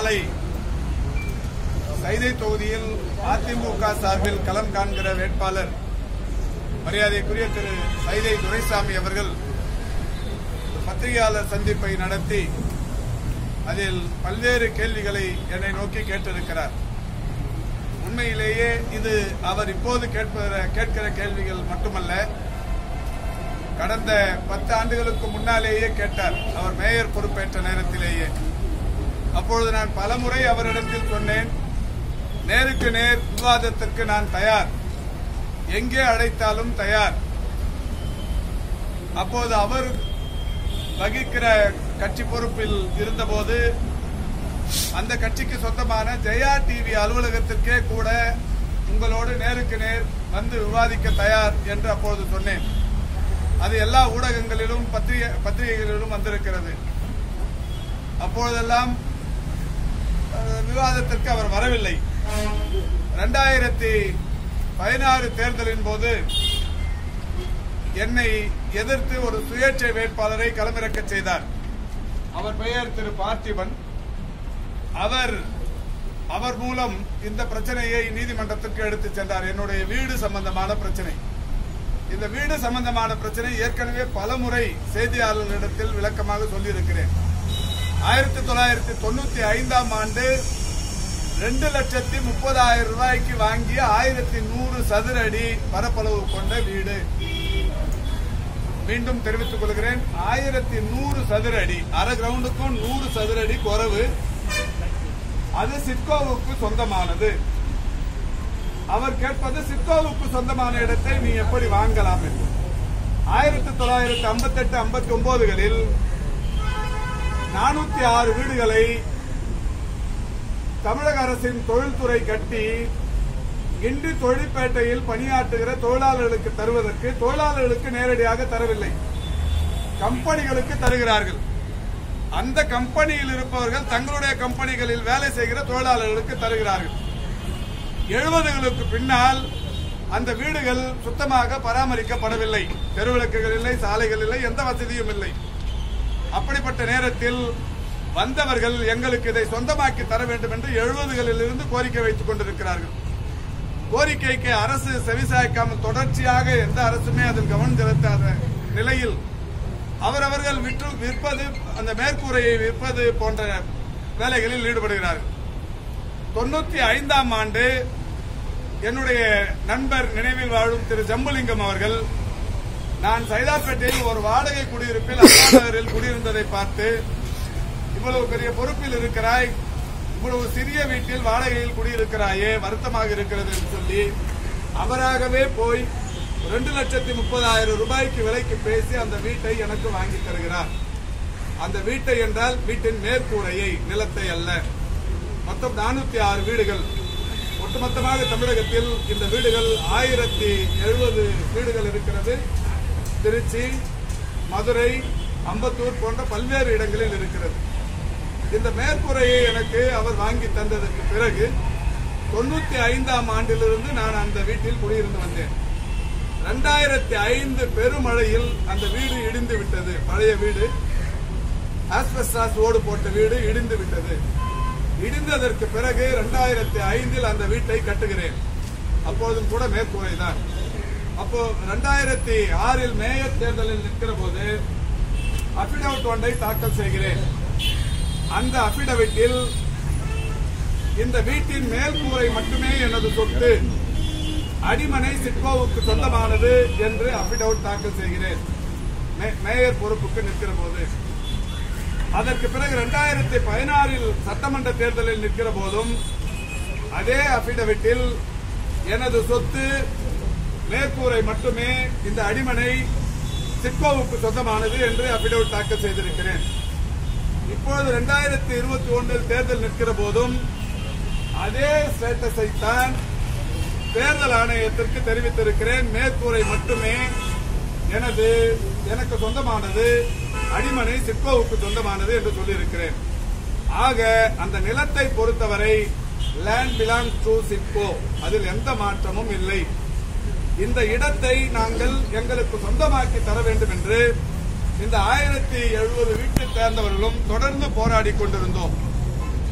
நாளை சைதை தொகுதியில் அதிமுக சார்பில் களம் காண்கிற வேட்பாளர் மரியாதைக்குரிய திரு சைதை துரைசாமி அவர்கள் பத்திரிகையாளர் சந்திப்பை நடத்தி அதில் பல்வேறு கேள்விகளை என்னை நோக்கி கேட்டிருக்கிறார் உண்மையிலேயே இது அவர் இப்போது கேட்ப கேட்கிற கேள்விகள் மட்டுமல்ல கடந்த பத்து ஆண்டுகளுக்கு முன்னாலேயே கேட்டார் அவர் மேயர் பொறுப்பேற்ற நேரத்திலேயே அப்பொழுது நான் பலமுறை அவரிடத்தில் சொன்னேன் நேருக்கு நேர் விவாதத்திற்கு நான் தயார் எங்கே அழைத்தாலும் தயார் அப்போது அவர் வகிக்கிற கட்சி பொறுப்பில் இருந்தபோது அந்த கட்சிக்கு சொந்தமான ஜெயா டிவி அலுவலகத்திற்கே கூட உங்களோடு நேருக்கு நேர் வந்து விவாதிக்க தயார் என்று அப்பொழுது சொன்னேன் அது எல்லா ஊடகங்களிலும் பத்திரிகை பத்திரிகைகளிலும் வந்திருக்கிறது அப்பொழுதெல்லாம் அஹ், விவாதத்திற்கு அவர் வரவில்லை இரண்டாயிரத்தி பதினாறு தேர்தலின் போது என்னை எதிர்த்து ஒரு சுயேட்சை வேட்பாளரை களமிறக்கச் செய்தார் அவர் பெயர் திரு பார்த்திபன் அவர் அவர் மூலம் இந்த பிரச்சனையை நீதிமன்றத்திற்கு எடுத்துச் சென்றார் என்னுடைய வீடு சம்பந்தமான பிரச்சனை இந்த வீடு சம்பந்தமான பிரச்சனை ஏற்கனவே பலமுறை செய்தியாளர்களிடத்தில் விளக்கமாக சொல்லியிருக்கிறேன் ஆயிரத்தி தொள்ளாயிரத்தி தொண்ணூத்தி ஐந்தாம் ஆண்டு ரெண்டு லட்சத்தி முப்பதாயிரம் ரூபாய்க்கு வாங்கிய ஆயிரத்தி நூறு சதுர அடி பரப்பளவு கொண்ட வீடு மீண்டும் தெரிவித்துக் கொள்கிறேன் ஆயிரத்தி நூறு சதுர அடி அரை கிரவுண்டுக்கும் நூறு சதுர அடி குறைவு அது சிட்கோவுக்கு சொந்தமானது அவர் கேட்பது சிட்கோவுக்கு சொந்தமான இடத்தை நீ எப்படி வாங்கலாம் என்று ஆயிரத்தி தொள்ளாயிரத்தி ஐம்பத்தி எட்டு ஐம்பத்தி ஒன்பதுகளில் நானூத்தி ஆறு வீடுகளை தமிழக அரசின் தொழில்துறை கட்டி இன்று தொழிற்பேட்டையில் பணியாற்றுகிற தொழிலாளர்களுக்கு தருவதற்கு தொழிலாளர்களுக்கு நேரடியாக தரவில்லை கம்பெனிகளுக்கு தருகிறார்கள் அந்த கம்பெனியில் இருப்பவர்கள் தங்களுடைய கம்பெனிகளில் வேலை செய்கிற தொழிலாளர்களுக்கு தருகிறார்கள் எழுபதுகளுக்கு பின்னால் அந்த வீடுகள் சுத்தமாக பராமரிக்கப்படவில்லை தெருவிளக்குகள் இல்லை சாலைகள் இல்லை எந்த வசதியும் இல்லை அப்படிப்பட்ட நேரத்தில் வந்தவர்கள் எங்களுக்கு இதை சொந்தமாக்கி தர வேண்டும் என்று எழுபதுகளில் இருந்து கோரிக்கை வைத்துக் கொண்டிருக்கிறார்கள் கோரிக்கைக்கு அரசு செவிசாய்க்காமல் தொடர்ச்சியாக எந்த அரசுமே அதில் கவனம் செலுத்தாத நிலையில் அவரவர்கள் விற்று விற்பது அந்த மேற்கூரையை விற்பது போன்ற வேலைகளில் ஈடுபடுகிறார்கள் தொண்ணூத்தி ஐந்தாம் ஆண்டு என்னுடைய நண்பர் நினைவில் வாழும் திரு ஜம்புலிங்கம் அவர்கள் நான் சைதாப்பேட்டையில் ஒரு வாடகை குடியிருப்பில் அண்ணா நகரில் குடியிருந்ததை பார்த்து இவ்வளவு பெரிய பொறுப்பில் இருக்கிறாய் இவ்வளவு சிறிய வீட்டில் வாடகையில் குடியிருக்கிறாயே வருத்தமாக இருக்கிறது என்று சொல்லி அவராகவே போய் ரெண்டு லட்சத்தி முப்பதாயிரம் ரூபாய்க்கு விலைக்கு பேசி அந்த வீட்டை எனக்கு வாங்கி தருகிறார் அந்த வீட்டை என்றால் வீட்டின் மேற்கூரையை நிலத்தை அல்ல மொத்தம் நானூத்தி ஆறு வீடுகள் ஒட்டுமொத்தமாக தமிழகத்தில் இந்த வீடுகள் ஆயிரத்தி எழுபது வீடுகள் இருக்கிறது திருச்சி மதுரை அம்பத்தூர் போன்ற பல்வேறு இடங்களில் இருக்கிறது இந்த மேற்கூரையை எனக்கு அவர் வாங்கி தந்ததற்கு பிறகு தொண்ணூத்தி ஐந்தாம் ஆண்டிலிருந்து நான் அந்த வீட்டில் குடியிருந்து வந்தேன் ரெண்டாயிரத்தி ஐந்து பெருமழையில் அந்த வீடு இடிந்து விட்டது பழைய வீடு ஆஸ்பெஸ்டாஸ் ஓடு போட்ட வீடு இடிந்து விட்டது இடிந்ததற்கு பிறகு ரெண்டாயிரத்தி ஐந்தில் அந்த வீட்டை கட்டுகிறேன் அப்பொழுதும் கூட மேற்கூரை தான் அப்போ ரெண்டாயிரத்தி ஆறில் மேயர் தேர்தலில் நிற்கிற போது அபிடவிட் ஒன்றை தாக்கல் செய்கிறேன் அந்த அபிடவிட்டில் இந்த வீட்டின் மேல்கூரை மட்டுமே எனது சொத்து அடிமனை சிட்கோவுக்கு சொந்தமானது என்று அபிடவிட் தாக்கல் செய்கிறேன் மே- மேயர் பொறுப்புக்கு நிற்கிற போது அதற்கு பிறகு இரண்டாயிரத்தி பதினாறில் சட்டமன்ற தேர்தலில் நிற்கிற போதும் அதே அபிடவிட்டில் எனது சொத்து மேற்கூரை மட்டுமே இந்த அடிமனை சிட்கோவுக்கு சொந்தமானது என்று அபிடவிட் தாக்கல் செய்திருக்கிறேன் இப்பொழுது இரண்டாயிரத்தி இருபத்தி ஒன்றில் தேர்தல் நிற்கிற போதும் அதே ஸ்டேட்டஸை தான் தேர்தல் ஆணையத்திற்கு தெரிவித்திருக்கிறேன் மேற்கூரை மட்டுமே எனது எனக்கு சொந்தமானது அடிமனை சிட்கோவுக்கு சொந்தமானது என்று சொல்லியிருக்கிறேன் ஆக அந்த நிலத்தை பொறுத்தவரை லேண்ட் பிலாங் டு சிட்கோ அதில் எந்த மாற்றமும் இல்லை இந்த இடத்தை நாங்கள் எங்களுக்கு சொந்தமாக்கி தர வேண்டும் என்று இந்த ஆயிரத்தி எழுபது வீட்டை சேர்ந்தவர்களும் தொடர்ந்து போராடி கொண்டிருந்தோம்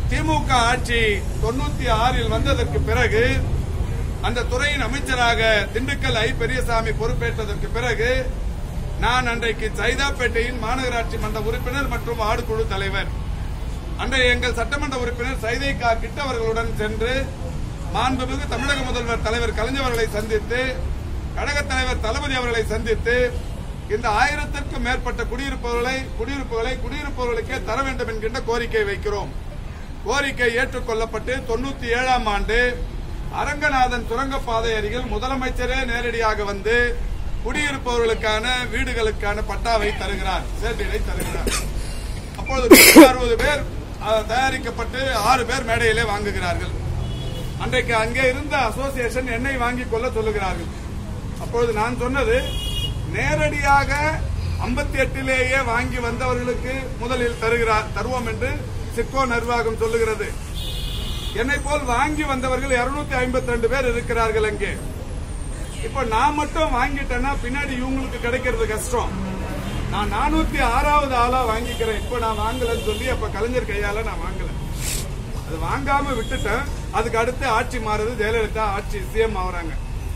திமுக ஆட்சி தொண்ணூத்தி ஆறில் வந்ததற்கு பிறகு அந்த துறையின் அமைச்சராக திண்டுக்கல் ஐ பெரியசாமி பொறுப்பேற்றதற்கு பிறகு நான் அன்றைக்கு சைதாப்பேட்டையின் மாநகராட்சி மன்ற உறுப்பினர் மற்றும் வார்டு குழு தலைவர் அன்றைய எங்கள் சட்டமன்ற உறுப்பினர் சைதை கா கிட்ட அவர்களுடன் சென்று மாண்புமிகு தமிழக முதல்வர் தலைவர் கலைஞர் அவர்களை சந்தித்து கழகத் தலைவர் தளபதி அவர்களை சந்தித்து இந்த ஆயிரத்திற்கும் மேற்பட்ட குடியிருப்புகளை குடியிருப்புகளை குடியிருப்பவர்களுக்கே தர வேண்டும் என்கின்ற கோரிக்கை வைக்கிறோம் கோரிக்கை ஏற்றுக்கொள்ளப்பட்டு தொண்ணூத்தி ஏழாம் ஆண்டு அரங்கநாதன் சுரங்கப்பாதை அருகில் முதலமைச்சரே நேரடியாக வந்து குடியிருப்பவர்களுக்கான வீடுகளுக்கான பட்டாவை தருகிறார் சேர்க்கையை தருகிறார் அப்பொழுது அறுபது பேர் அஹ், தயாரிக்கப்பட்டு ஆறு பேர் மேடையிலே வாங்குகிறார்கள் அன்றைக்கு அங்கே இருந்த அசோசியேஷன் என்னை வாங்கிக் கொள்ள சொல்லுகிறார்கள் அப்பொழுது நான் சொன்னது நேரடியாக ஐம்பத்தி எட்டிலேயே வாங்கி வந்தவர்களுக்கு முதலில் தருகிறார் தருவோம் என்று சிட்கோ நிர்வாகம் சொல்லுகிறது என்னை போல் வாங்கி வந்தவர்கள் 252 ஐம்பத்தி ரெண்டு பேர் இருக்கிறார்கள் அங்கே இப்ப நான் மட்டும் வாங்கிட்டேன்னா பின்னாடி இவங்களுக்கு கிடைக்கிறது கஷ்டம் நான் நானூத்தி ஆறாவது ஆளா வாங்கிக்கிறேன் இப்ப நான் வாங்கலன்னு சொல்லி அப்ப கலைஞர் கையால நான் வாங்கல அது வாங்காம விட்டுட்டேன் அதுக்கு அடுத்து ஆட்சி மாறுது ஜெயலலிதா ஆட்சி சிஎம் ஆகுறாங்க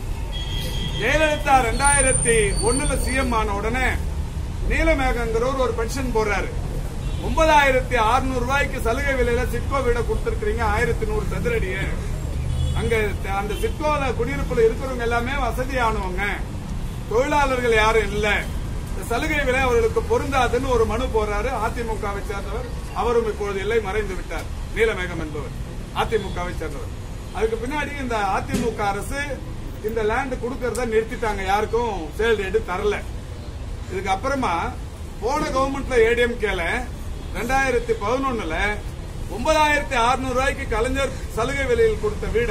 ஜெயலலிதா ரெண்டாயிரத்தி ஒண்ணுல சிஎம் ஆன உடனே நீலமேகங்கிறவர் ஒரு பென்ஷன் போடுறாரு ஒன்பதாயிரத்தி அறுநூறு ரூபாய்க்கு சலுகை விலையில சிட்கோ வீட கொடுத்திருக்கிறீங்க ஆயிரத்தி நூறு சதுரடிய அங்க அந்த சிட்கோல குடியிருப்புல இருக்கிறவங்க எல்லாமே வசதியானவங்க தொழிலாளர்கள் யாரும் இல்ல இந்த சலுகை விலை அவர்களுக்கு பொருந்தாதுன்னு ஒரு மனு போடுறாரு அதிமுகவை சேர்ந்தவர் அவரும் இப்பொழுது இல்லை மறைந்து விட்டார் நீலமேகம் என்பவர் அதிமுகவை சேர்ந்தவர் அதுக்கு பின்னாடி இந்த அதிமுக அரசு இந்த லேண்ட் கொடுக்கறத நிறுத்திட்டாங்க யாருக்கும் சேல் ரேட்டு தரல இதுக்கு அப்புறமா போன கவர்மெண்ட்ல ஏடிஎம்கேல ரெண்டாயிரத்தி பதினொன்னுல ஒன்பதாயிரத்தி அறுநூறு ரூபாய்க்கு கலைஞர் சலுகை விலையில் கொடுத்த வீட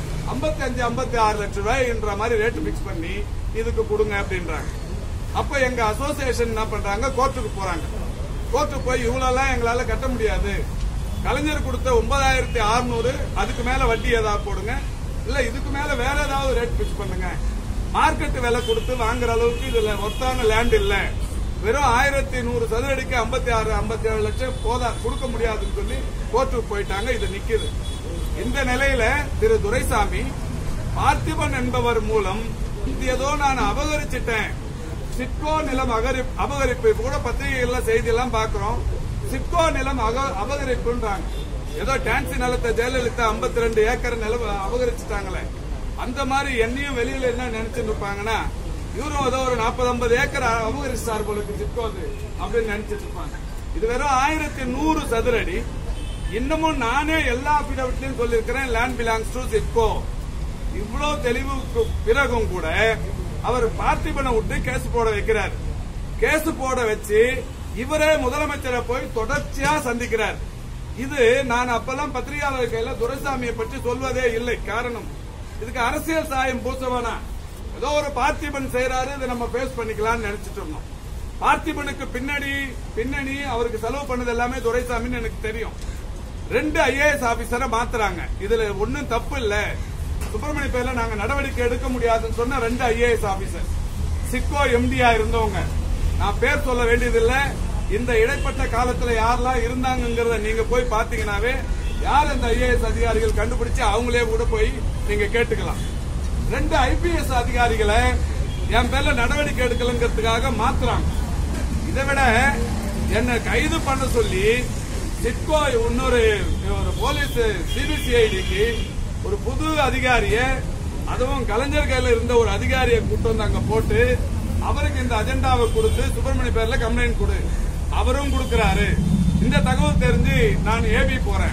55 அஞ்சு ஐம்பத்தி ஆறு லட்சம் ரூபாய்ன்ற மாதிரி ரேட் பிக்ஸ் பண்ணி இதுக்கு கொடுங்க அப்படின்றாங்க அப்ப எங்க அசோசியேஷன் என்ன பண்றாங்க கோர்ட்டுக்கு போறாங்க கோர்ட்டுக்கு போய் இவ்வளவு எங்களால கட்ட முடியாது கலைஞர் கொடுத்த ஒன்பதாயிரத்தி அறுநூறு அதுக்கு மேல வட்டி ஏதாவது போடுங்க இல்ல இதுக்கு மேல வேற ஏதாவது ரேட் பிக்ஸ் பண்ணுங்க மார்க்கெட் விலை கொடுத்து வாங்குற அளவுக்கு இதுல ஒத்தான லேண்ட் இல்ல வெறும் ஆயிரத்தி நூறு சதுரடிக்கு ஐம்பத்தி ஆறு ஐம்பத்தி ஏழு லட்சம் போதா கொடுக்க முடியாதுன்னு சொல்லி கோர்ட்டுக்கு போயிட்டாங்க இது நிக்குது இந்த நிலையில திரு துரைசாமி பார்த்திபன் என்பவர் மூலம் இது ஏதோ நான் அபகரிச்சிட்டேன் சிட்கோ நிலம் அகரி- அபகரிப்பு இப்ப கூட பத்திரிகைகள்ல செய்தி எல்லாம் பாக்குறோம் சிட்கோ நிலம் அக- அபகரிப்புன்றாங்க ஏதோ டான்சி நிலத்தை ஜெயலலிதா 52 ரெண்டு ஏக்கர் நிலம் அபகரிச்சுட்டாங்களே அந்த மாதிரி என்னையும் வெளியில என்ன நினைச்சுட்டு இருப்பாங்கன்னா இவரும் ஏதோ ஒரு 40 50 ஏக்கர் அபகரிச்சார் போலுக்கு சிட்கோது அப்படின்னு நினைச்சிட்டு இருப்பாங்க இது வெறும் ஆயிரத்தி நூறு சதுரடி இன்னமும் நானே எல்லா அபிடவிட்லயும் சொல்லியிருக்கிறேன் லேண்ட் பிலாங்ஸ் டு சிட்கோ இவ்வளவு தெளிவுக்கு பிறகும் கூட அவர் பார்த்திபனை விட்டு கேஸ் போட வைக்கிறார் கேஸ் போட வச்சு இவரே முதலமைச்சரை போய் தொடர்ச்சியா சந்திக்கிறார் இது நான் அப்பெல்லாம் பத்திரிகையாளர் கையில துரைசாமியை பற்றி சொல்வதே இல்லை காரணம் இதுக்கு அரசியல் சாயம் பூசவனா ஏதோ ஒரு பார்த்திபன் செய்யறாரு இதை நம்ம பேஸ் பண்ணிக்கலாம்னு நினைச்சிட்டு இருந்தோம் பார்த்திபனுக்கு பின்னாடி பின்னணி அவருக்கு செலவு பண்ணது எல்லாமே துரைசாமின்னு எனக்கு தெரியும் ரெண்டு ஐஏஎஸ் ஆபீசரை மாத்துறாங்க இதுல ஒண்ணும் தப்பு இல்ல சுப்பிரமணிய பேர்ல நாங்க நடவடிக்கை எடுக்க முடியாதுன்னு சொன்ன ரெண்டு ஐஏஎஸ் ஆபீசர் சிட்கோ எம்டியா இருந்தவங்க நான் பேர் சொல்ல வேண்டியதில்ல இந்த இடைப்பட்ட காலத்துல யாரெல்லாம் இருந்தாங்கங்கிறத நீங்க போய் பாத்தீங்கன்னாவே யார் அந்த ஐஏஎஸ் அதிகாரிகள் கண்டுபிடிச்சு அவங்களே கூட போய் நீங்க கேட்டுக்கலாம் ரெண்டு ஐபிஎஸ் அதிகாரிகளை என் பேர்ல நடவடிக்கை எடுக்கலங்கிறதுக்காக மாத்துறாங்க இதை விட என்ன கைது பண்ண சொல்லி சிட்கோ இன்னொரு ஒரு போலீஸ் சிபிசிஐடிக்கு ஒரு புது அதிகாரிய அதுவும் கலைஞர் கையில இருந்த ஒரு அதிகாரியை கூட்டு வந்து அங்க போட்டு அவருக்கு இந்த அஜெண்டாவை கொடுத்து சுப்பிரமணிய பேர்ல கம்ப்ளைண்ட் கொடு அவரும் கொடுக்கிறாரு இந்த தகவல் தெரிஞ்சு நான் ஏபி போறேன்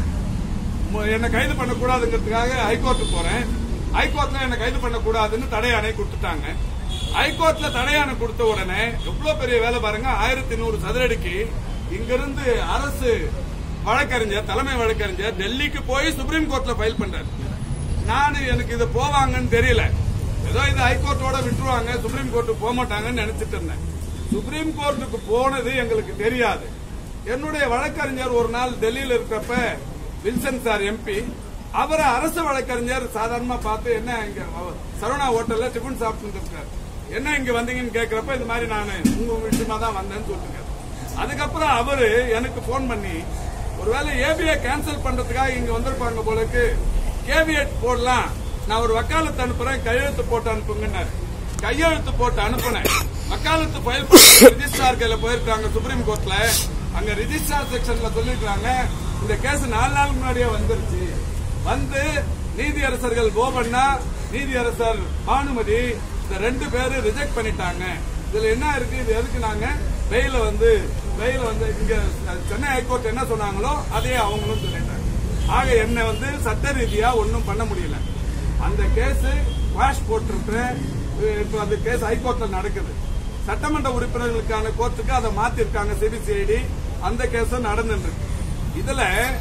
மு- என்னை கைது பண்ணக்கூடாதுங்கிறதுக்காக ஹைகோர்ட் போறேன் ஹைகோர்ட்ல என்னை கைது பண்ணக்கூடாதுன்னு தடை ஆணை கொடுத்துட்டாங்க ஹைகோர்ட்ல தடை ஆணை கொடுத்த உடனே எவ்வளவு பெரிய வேலை பாருங்க ஆயிரத்தி நூறு சதுரடிக்கு இங்கிருந்து அரசு வழக்கறிஞர் தலைமை வழக்கறிஞர் டெல்லிக்கு போய் சுப்ரீம் கோர்ட்ல ஃபைல் பண்றாரு நான் எனக்கு இது போவாங்கன்னு தெரியல ஏதோ இது ஹைகோர்ட்டோட விட்டுருவாங்க சுப்ரீம் கோர்ட்டுக்கு போக மாட்டாங்கன்னு நினைச்சிட்டு இருந்தேன் சுப்ரீம் கோர்ட்டுக்கு போனது எங்களுக்கு தெரியாது என்னுடைய வழக்கறிஞர் ஒரு நாள் டெல்லியில இருக்கிறப்ப வில்சன் சார் எம்பி அவரை அரசு வழக்கறிஞர் சாதாரணமா பார்த்து என்ன இங்க அவர் சரவணா ஹோட்டல்ல டிஃபன் சாப்பிட்டு இருக்காரு என்ன இங்க வந்தீங்கன்னு கேக்குறப்ப இது மாதிரி நான் உங்க விஷயமா தான் வந்தேன்னு சொல்லிருக்காரு அதுக்கப்புறம் அவரு எனக்கு போன் பண்ணி ஒருவேளை ஏபிஐ கேன்சல் பண்றதுக்காக இங்க வந்திருப்பாங்க போலக்கு கேவியட் போடலாம் நான் ஒரு வக்காலத்து அனுப்புறேன் கையெழுத்து போட்டு அனுப்புங்கன்னாரு கையெழுத்து போட்டு அனுப்புனேன் வக்காலத்து ஃபைல் ரிஜிஸ்டார் கையில போயிருக்காங்க சுப்ரீம் கோர்ட்ல அங்க ரிஜிஸ்டார் செக்ஷன்ல சொல்லிருக்காங்க இந்த கேஸ் நாலு நாள் முன்னாடியே வந்துருச்சு வந்து நீதியரசர்கள் போபண்ணா நீதியரசர் பானுமதி இந்த ரெண்டு பேரும் ரிஜெக்ட் பண்ணிட்டாங்க இதுல என்ன இருக்கு இது எதுக்கு நாங்க பெயில வந்து பெயில வந்து இங்க சென்னை ஹைகோர்ட் என்ன சொன்னாங்களோ அதே அவங்களும் சொல்லிட்டாங்க ஆக என்ன வந்து சட்ட ரீதியா ஒன்றும் பண்ண முடியல அந்த கேஸ் வாஷ் போட்டிருக்கிறேன் இப்போ அந்த கேஸ் ஹைகோர்ட்ல நடக்குது சட்டமன்ற உறுப்பினர்களுக்கான கோர்ட்டுக்கு அதை மாத்திருக்காங்க சிபிசிஐடி அந்த கேஸும் நடந்துட்டு இருக்கு இதுல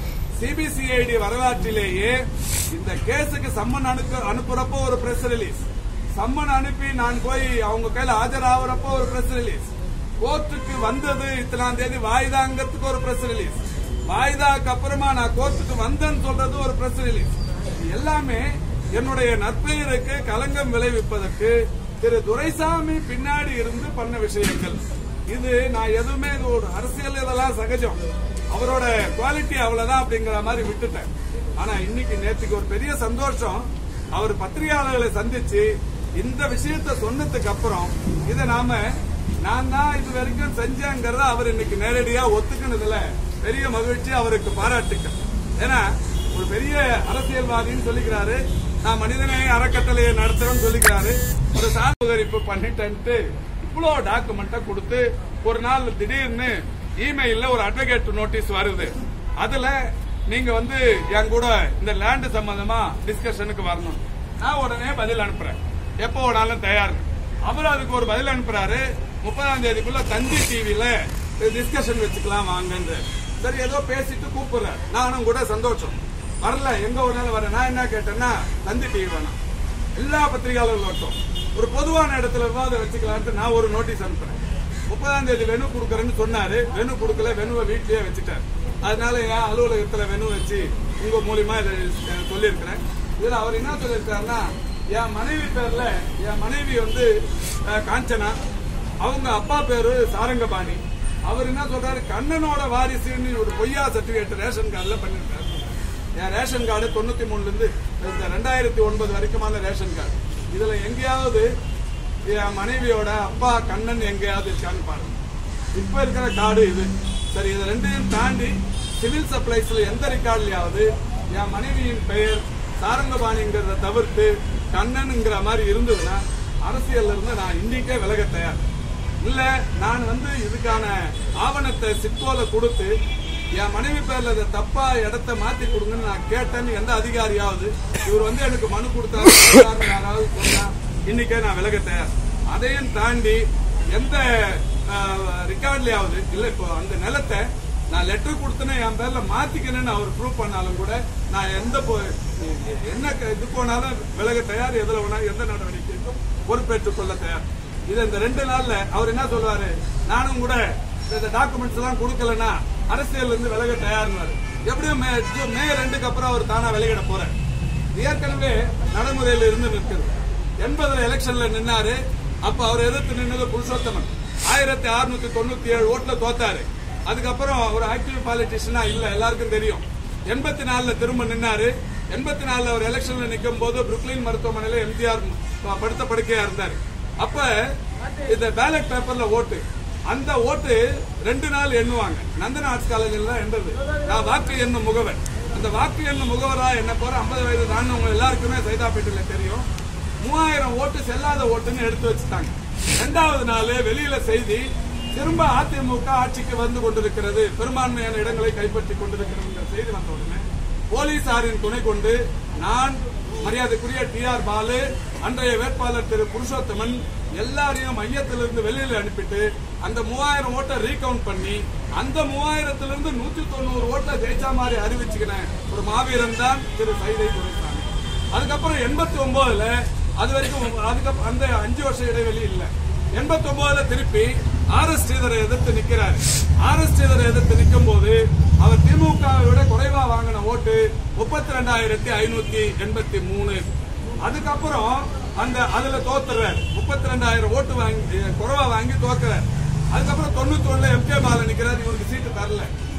சிபிசிஐடி வரலாற்றிலேயே இந்த கேஸுக்கு சம்மன் அனுப்பு அனுப்புறப்போ ஒரு பிரஸ் ரிலீஸ் சம்மன் அனுப்பி நான் போய் அவங்க கையில ஆஜராகிறப்போ ஒரு பிரஸ் ரிலீஸ் கோர்ட்டுக்கு வந்தது இத்தனாம் தேதி வாய்தாங்கிறதுக்கு ஒரு பிரஸ் ரிலீஸ் வாய்தாக்கு அப்புறமா நான் கோர்ட்டுக்கு வந்தேன்னு சொல்றது ஒரு பிரஸ் ரிலீஸ் இது எல்லாமே என்னுடைய நற்பெயருக்கு களங்கம் விளைவிப்பதற்கு திரு துரைசாமி பின்னாடி இருந்து பண்ண விஷயங்கள் இது நான் எதுவுமே இது ஒரு அரசியல் இதெல்லாம் சகஜம் அவரோட குவாலிட்டி அவ்வளவுதான் அப்படிங்கிற மாதிரி விட்டுட்டேன் ஆனா இன்னைக்கு நேற்றுக்கு ஒரு பெரிய சந்தோஷம் அவர் பத்திரிகையாளர்களை சந்திச்சு இந்த விஷயத்த சொன்னதுக்கு அப்புறம் இதை நாம நான் தான் இது வரைக்கும் செஞ்சேங்கிறத அவர் இன்னைக்கு நேரடியா ஒத்துக்கினதுல பெரிய மகிழ்ச்சி அவருக்கு பாராட்டுக்கள் ஏன்னா ஒரு பெரிய அரசியல்வாதின்னு சொல்லிக்கிறாரு நான் மனிதநேய அறக்கட்டளையை நடத்துறேன்னு சொல்லிக்கிறாரு ஒரு சார்புகரிப்பு பண்ணிட்டேன்ட்டு இவ்வளோ டாக்குமெண்ட்டை கொடுத்து ஒரு நாள் திடீர்னு இமெயில்ல ஒரு அட்வொகேட் நோட்டீஸ் வருது அதுல நீங்க வந்து என் கூட இந்த லேண்ட் சம்பந்தமா டிஸ்கஷனுக்கு வரணும் நான் உடனே பதில் அனுப்புறேன் எப்போ வேணாலும் தயார் அவர் அதுக்கு ஒரு பதில் அனுப்புறாரு முப்பதாம் தேதிக்குள்ள தந்தி டிவில டிஸ்கஷன் வச்சுக்கலாம் வாங்கன்னு சரி ஏதோ பேசிட்டு கூப்பிடுறேன் நானும் கூட சந்தோஷம் வரல எங்க ஒரு நாள் வரேன் நான் என்ன கேட்டேன்னா தந்தி டிவி வேணாம் எல்லா பத்திரிகையாளர்களும் வரட்டும் ஒரு பொதுவான இடத்துல விவாதம் வச்சுக்கலான்ட்டு நான் ஒரு நோட்டீஸ் அனுப்புறேன் முப்பதாம் தேதி வெனு கொடுக்கறேன்னு சொன்னாரு வெனு கொடுக்கல வெனுவை வீட்லயே வச்சுட்டார் அதனால என் அலுவலகத்துல வெனு வச்சு உங்க மூலியமா இதை அஹ், சொல்லியிருக்கிறேன் இதுல அவர் என்ன சொல்லியிருக்காருன்னா என் மனைவி பேர்ல என் மனைவி வந்து அஹ், காஞ்சனா அவங்க அப்பா பேரு சாரங்கபாணி அவர் என்ன சொல்றாரு கண்ணனோட வாரிசுன்னு ஒரு பொய்யா சர்டிபிகேட் ரேஷன் கார்டுல பண்ணிருக்காரு என் ரேஷன் கார்டு தொண்ணூத்தி மூணுல இருந்து இந்த ரெண்டாயிரத்தி ஒன்பது வரைக்குமான ரேஷன் கார்டு இதுல எங்கேயாவது என் மனைவியோட அப்பா கண்ணன் எங்கேயாவது இருக்கான்னு பாருங்க இப்ப இருக்கிற கார்டு இது சரி இதை ரெண்டையும் தாண்டி சிவில் சப்ளைஸ்ல எந்த ரெக்கார்ட்லயாவது என் மனைவியின் பெயர் சாரங்கபாணிங்கிறத தவிர்த்து கண்ணனுங்கிற மாதிரி இருந்ததுன்னா அரசியல்ல இருந்து நான் இன்னைக்கே விலக தயார் இல்ல நான் வந்து இதுக்கான ஆவணத்தை சிப்போல கொடுத்து என் மனைவி பேர்ல இதை தப்பா இடத்த மாத்தி கொடுங்கன்னு நான் கேட்டேன்னு எந்த அதிகாரியாவது இவர் வந்து எனக்கு மனு கொடுத்தாரு யாராவது சொன்னா இன்னைக்கே நான் விலக தயார் அதையும் தாண்டி எந்த ரெக்கார்ட்லயாவது இல்ல இப்போ அந்த நிலத்தை நான் லெட்டர் கொடுத்தேன்னு என் பேர்ல மாத்திக்கணும்னு அவர் ப்ரூவ் பண்ணாலும் கூட நான் எந்த போ- என்ன க- இது போனாலும் விலக தயார் எதுல வேணா எந்த நடவடிக்கைக்கும் பொறுப்பேற்றுக் கொள்ள தயார் இது இந்த ரெண்டு நாள்ல அவர் என்ன சொல்றாரு நானும் கூட இந்த டாக்குமெண்ட்ஸ் எல்லாம் கொடுக்கலன்னா அரசியல் இருந்து விலக தயார்னாரு எப்படியும் மே ஜூ- மே ரெண்டுக்கு அப்புறம் அவர் தானா விலகிட போறார் ஏற்கனவே நடைமுறையில் இருந்து நிற்கிறது எண்பதுல எலெக்ஷன்ல நின்னாரு அப்ப அவர் எதிர்த்து நின்னது புருஷோத்தமன் ஆயிரத்தி அறுநூத்தி தொண்ணூத்தி ஏழு ஓட்டுல தோத்தாரு அதுக்கப்புறம் ஒரு ஆக்டிவ் பாலிட்டிஷியனா இல்ல எல்லாருக்கும் தெரியும் எண்பத்தி நாலுல திரும்ப நின்னாரு எண்பத்தி நாலுல அவர் எலெக்ஷன்ல நிக்கும் போது புருக்லின் மருத்துவமனையில எம்ஜிஆர் படுத்த படுக்கையா இருந்தாரு அப்ப இந்த பேலட் பேப்பர்ல ஓட்டு அந்த ஓட்டு ரெண்டு நாள் எண்ணுவாங்க நந்தன ஆர்ட்ஸ் காலேஜில் தான் எண்ணுறது நான் வாக்கு எண்ணும் முகவர் அந்த வாக்கு எண்ணும் முகவரா என்ன போற ஐம்பது வயது தாண்டவங்க எல்லாருக்குமே சைதாப்பேட்டையில தெரியும் மூவாயிரம் ஓட்டு செல்லாத ஓட்டுன்னு எடுத்து வச்சுட்டாங்க ரெண்டாவது நாள் வெளியில செய்தி திரும்ப அதிமுக ஆட்சிக்கு வந்து கொண்டிருக்கிறது பெரும்பான்மையான இடங்களை கைப்பற்றிக் கொண்டிருக்கிறது செய்தி வந்த உடனே போலீசாரின் துணை கொண்டு நான் மரியாதைக்குரிய டி ஆர் பாலு அன்றைய வேட்பாளர் திரு புருஷோத்தமன் எல்லாரையும் மையத்திலிருந்து வெளியில அனுப்பிட்டு அந்த மூவாயிரம் ஓட்டை ரீகவுண்ட் பண்ணி அந்த மூவாயிரத்திலிருந்து நூத்தி தொண்ணூறு ஓட்டை ஜெயிச்சா மாதிரி அறிவிச்சுக்கினேன் ஒரு மாவீரன் தான் திரு சைதை துரைசாமி அதுக்கப்புறம் எண்பத்தி ஒன்பதுல அது வரைக்கும் அதுக்கப்புறம் அந்த அஞ்சு வருஷம் இடைவெளி இல்ல எண்பத்தி ஒன்பதுல திருப்பி ஆர் எஸ் ஸ்ரீதரை எதிர்த்து நிக்கிறாரு ஆர் எஸ் ஸ்ரீதரை எதிர்த்து நிற்கும் போது அவர் திமுகவை விட குறைவா வாங்கின ஓட்டு முப்பத்தி ரெண்டாயிரத்தி ஐநூத்தி எண்பத்தி மூணு அதுக்கப்புறம் அந்த அதுல தோத்துறாரு முப்பத்தி ரெண்டாயிரம் ஓட்டு வாங்கி குறைவா வாங்கி தோக்குறாரு அதுக்கப்புறம் தொண்ணூத்தி ஒண்ணுல எம் கே பாலன் நிக்கிறாரு இவருக்கு சீட்டு தரல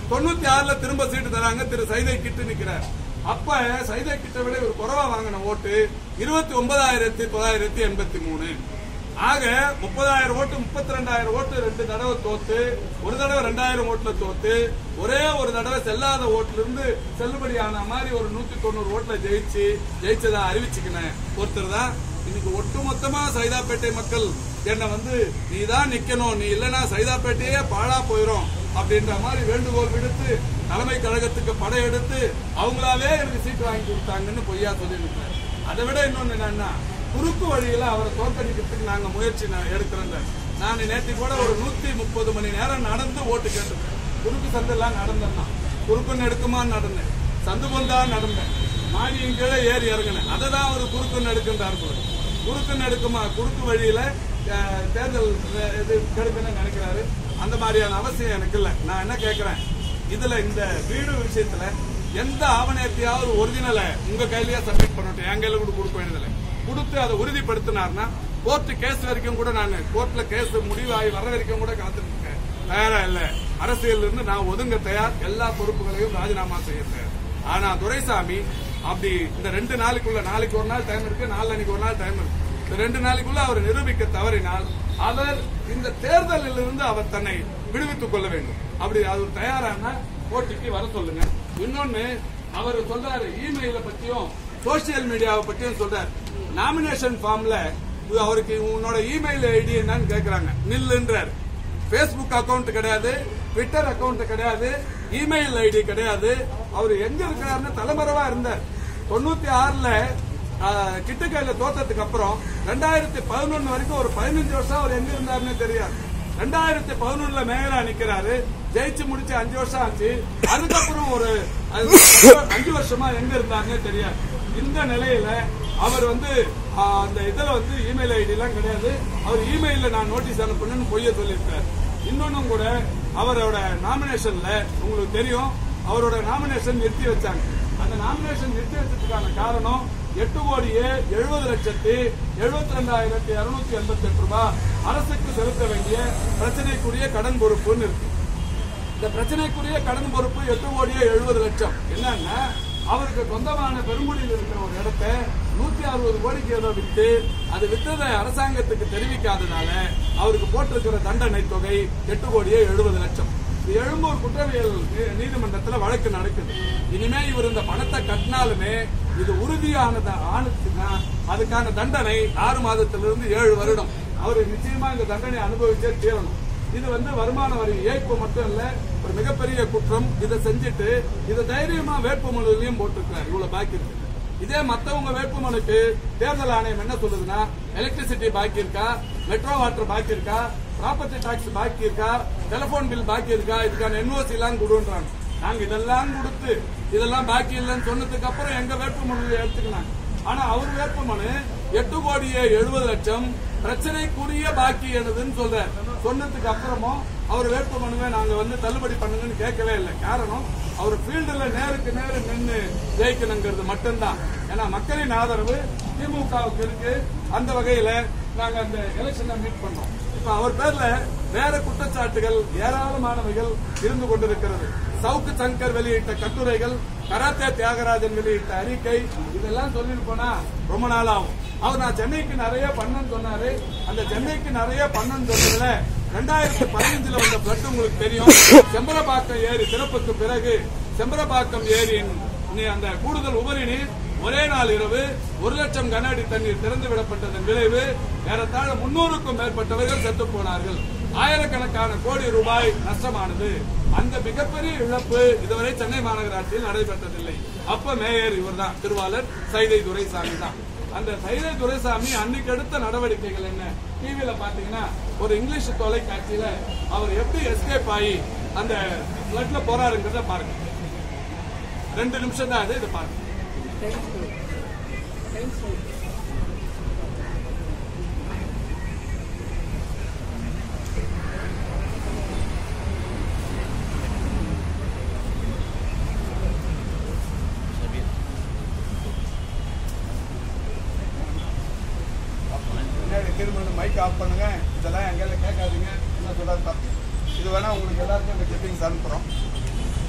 தொண்ணூத்தி ஆறுல திரும்ப சீட்டு தராங்க திரு சைதை கிட்டு நிக்கிறார் அப்ப சைதை கிட்ட விட ஒரு குறைவா வாங்கின ஓட்டு இருபத்தி ஒன்பதாயிரத்தி தொள்ளாயிரத்தி எண்பத்தி மூணு ஆக முப்பதாயிரம் ஓட்டு முப்பத்தி ரெண்டாயிரம் ஓட்டு ரெண்டு தடவை தோத்து ஒரு தடவை ரெண்டாயிரம் ஓட்டுல தோத்து ஒரே ஒரு தடவை செல்லாத ஓட்டுல இருந்து செல்லுபடியான மாதிரி ஒரு நூத்தி தொண்ணூறு ஓட்டுல ஜெயிச்சு ஜெயிச்சதா அறிவிச்சுக்கினேன் ஒருத்தர் தான் இன்னைக்கு ஒட்டுமொத்தமா சைதாப்பேட்டை மக்கள் என்னை வந்து நீ தான் நிக்கணும் நீ இல்லைன்னா சைதாப்பேட்டையே பாழா போயிரும் அப்படின்ற மாதிரி வேண்டுகோள் விடுத்து தலைமை கழகத்துக்கு படையெடுத்து அவங்களாவே எனக்கு சீட்டு வாங்கி கொடுத்தாங்கன்னு பொய்யா சொல்லியிருக்காரு அதை விட இன்னொன்னு என்னன்னா குறுக்கு வழியில அவரை தோற்கடிக்கிறதுக்கு நாங்க முயற்சி நான் எடுக்கிறோம் நான் நேற்று கூட ஒரு நூத்தி முப்பது மணி நேரம் நடந்து ஓட்டு கேட்டிருக்கேன் குறுக்கு சந்தெல்லாம் நடந்தேன் நான். குறுக்கு நெடுக்குமான்னு நடந்தேன் சந்து பொந்தா நடந்தேன் மாடியின் கீழே ஏறி இறங்கினேன் அதை தான் அவர் குறுக்கு நெடுக்கின்றார் போல குறுக்கு நெடுக்குமா குறுக்கு வழியில அஹ், தேர்தல் அஹ், இது கெடுக்கணும்னு நினைக்கிறாரு அந்த மாதிரியான அவசியம் எனக்கு இல்லை நான் என்ன கேட்கிறேன் இதுல இந்த வீடு விஷயத்துல எந்த ஆவணத்தையாவது ஒரிஜினலை உங்க கையிலேயே சப்மிட் பண்ணட்டும் என் கையில கூட கொடுக்க வேண்டியதில்லை கொடுத்து அதை உறுதிப்படுத்தினார்னா கோர்ட் கேஸ் வரைக்கும் கூட நான் கோர்ட்ல கேஸ் முடிவாகி வர வரைக்கும் கூட காத்துட்டு இருக்கேன் தயாரா இல்ல அரசியல் இருந்து நான் ஒதுங்க தயார் எல்லா பொறுப்புகளையும் ராஜினாமா செய்ய தயார் ஆனா துரைசாமி அப்படி இந்த ரெண்டு நாளைக்குள்ள நாளைக்கு ஒரு நாள் டைம் இருக்கு நாளைக்கு ஒரு நாள் டைம் இருக்கு இந்த ரெண்டு நாளைக்குள்ள அவர் நிரூபிக்க தவறினால் அவர் இந்த தேர்தலில் இருந்து அவர் தன்னை விடுவித்துக் கொள்ள வேண்டும் அப்படி அவர் தயாரான போட்டிக்கு வர சொல்லுங்க இன்னொன்னு அவர் சொல்றாரு இமெயில பத்தியும் சோசியல் மீடியாவை பத்தியும் சொல்றாரு நாமினேஷன் ஃபார்ம்ல அவருக்கு உன்னோட இமெயில் ஐடி என்னன்னு கேக்குறாங்க நில்லுன்றாரு ஃபேஸ்புக் அக்கவுண்ட் கிடையாது ட்விட்டர் அக்கவுண்ட் கிடையாது இமெயில் ஐடி கிடையாது அவர் எங்க இருக்கிறாருன்னு தலைமறைவா இருந்தார் தொண்ணூத்தி ஆறுல கிட்டக்கையில தோத்ததுக்கு அப்புறம் ரெண்டாயிரத்தி பதினொன்னு வரைக்கும் ஒரு பதினஞ்சு வருஷம் அவர் எங்க இருந்தாருன்னு தெரியாது ரெண்டாயிரத்தி பதினொன்னுல மேகலா நிக்கிறாரு ஜெயிச்சு முடிச்சு அஞ்சு வருஷம் ஆச்சு அதுக்கப்புறம் ஒரு அது- அஞ்சு வருஷமா எங்க இருந்தாருன்னு தெரியாது இந்த நிலையில அவர் வந்து ஆ, அந்த இதுல வந்து இமெயில் ஐடி எல்லாம் கிடையாது அவர் இமெயில்ல நான் நோட்டீஸ் அனுப்பணும்னு பொய்ய சொல்லியிருக்காரு இன்னொன்னும் கூட அவரோட நாமினேஷன்ல உங்களுக்கு தெரியும் அவரோட நாமினேஷன் நிறுத்தி வச்சாங்க அந்த நாமினேஷன் நிறுத்தி வச்சதுக்கான காரணம் எட்டு கோடியே எழுபது லட்சத்தி எழுபத்தி ரெண்டாயிரத்தி இருநூத்தி எண்பத்தி எட்டு ரூபாய் அரசுக்கு செலுத்த வேண்டிய பிரச்சனைக்குரிய கடன் பொறுப்புன்னு இருக்கு இந்த பிரச்சனைக்குரிய கடன் பொறுப்பு எட்டு கோடியே எழுபது லட்சம் என்னன்னா அவருக்கு சொந்தமான பெருங்குடியில் இருக்கிற ஒரு இடத்தை நூத்தி அறுபது கோடிக்கு ஏதோ வித்து அது வித்ததை அரசாங்கத்துக்கு தெரிவிக்காதனால அவருக்கு போட்டிருக்கிற தண்டனை தொகை எட்டு கோடியே எழுபது லட்சம் இது எழும்பூர் குற்றவியல் நீ- நீதிமன்றத்துல வழக்கு நடக்குது இனிமே இவர் இந்த பணத்தை கட்டினாலுமே இது உறுதியானது ஆணுச்சுன்னா அதுக்கான தண்டனை ஆறு மாதத்திலிருந்து ஏழு வருடம் அவர் நிச்சயமா இந்த தண்டனை அனுபவிச்சே தீரணும் இது வந்து வருமான வரி ஏய்ப்பு மட்டும் இல்ல ஒரு மிகப்பெரிய குற்றம் இதை செஞ்சுட்டு இதை தைரியமா வேட்புமனுலையும் போட்டிருக்காரு இவ்வளவு பாக்கி இருக்கு இதே மத்தவங்க வேட்புமனுக்கு தேர்தல் ஆணையம் என்ன சொல்லுதுன்னா எலக்ட்ரிசிட்டி பாக்கி இருக்கா மெட்ரோ வாட்டர் பாக்கி இருக்கா ப்ராப்பர்ட்டி டாக்ஸ் பாக்கி இருக்கா டெலிபோன் பில் பாக்கி இருக்கா இதுக்கான என்ஓசி எல்லாம் கொடுன்றாங்க நாங்க இதெல்லாம் கொடுத்து இதெல்லாம் பாக்கி இல்லைன்னு சொன்னதுக்கு அப்புறம் எங்க வேட்புமனு எடுத்துக்கினாங்க ஆனா அவர் வேட்புமனு எட்டு கோடியே எழுபது லட்சம் பிரச்சனைக்குரிய பாக்கி என்னதுன்னு சொல்றார் சொன்னதுக்கு அப்புறமும் அவர் வேட்புமனுவை நாங்க வந்து தள்ளுபடி பண்ணுங்கன்னு கேட்கவே இல்லை காரணம் அவர் ஃபீல்டுல நேருக்கு நேரு நின்று ஜெயிக்கணுங்கிறது மட்டும்தான் ஏன்னா மக்களின் ஆதரவு திமுகவுக்கு இருக்கு அந்த வகையில நாங்க அந்த எலெக்ஷனை மீட் பண்ணோம் இப்ப அவர் பேர்ல வேற குற்றச்சாட்டுகள் ஏராளமானவைகள் இருந்து கொண்டிருக்கிறது சவுக்கு சங்கர் வெளியிட்ட கட்டுரைகள் கராத்தே தியாகராஜன் வெளியிட்ட அறிக்கை இதெல்லாம் சொல்லிட்டு போனா ரொம்ப நாள் ஆகும் அவர் நான் சென்னைக்கு நிறைய பண்ணன்னு சொன்னாரு அந்த சென்னைக்கு நிறைய பண்ணன்னு சொன்னதுல ரெண்டாயிரத்தி பதினஞ்சுல வந்த பிளட் உங்களுக்கு தெரியும் செம்பரபாக்கம் ஏரி திறப்புக்கு பிறகு செம்பரபாக்கம் ஏரியின் நீ- அந்த கூடுதல் உபரி நீர் ஒரே நாள் இரவு ஒரு லட்சம் கன அடி தண்ணீர் திறந்து விடப்பட்டதன் விளைவு ஏறத்தாழ முன்னூறுக்கும் மேற்பட்டவர்கள் செத்து போனார்கள் ஆயிரக்கணக்கான கோடி ரூபாய் நஷ்டமானது அந்த மிகப்பெரிய இழப்பு இதுவரை சென்னை மாநகராட்சியில் நடைபெற்றதில்லை அப்ப மேயர் இவர்தான் திருவாளர் சைதை துரைசாமி தான் அந்த சைதை துரைசாமி அன்னைக்கு எடுத்த நடவடிக்கைகள் என்ன டிவியில பாத்தீங்கன்னா ஒரு இங்கிலீஷ் தொலைக்காட்சியில அவர் எப்படி எஸ்கேப் ஆகி அந்த பிளட்ல போறாருங்கிறத பாருங்க ரெண்டு நிமிஷம் தான் அது இதை பாருங்க பின்னாடி திரும்ப மைக் ஆஃப் பண்ணுங்க இதெல்லாம் எங்கேயும் கேட்காதீங்க என்ன சொல்றாரு பாருங்க இது வேணா உங்களுக்கு எல்லாருக்கும் இந்த கிளிப்பிங்ஸ் அனுப்புறோம்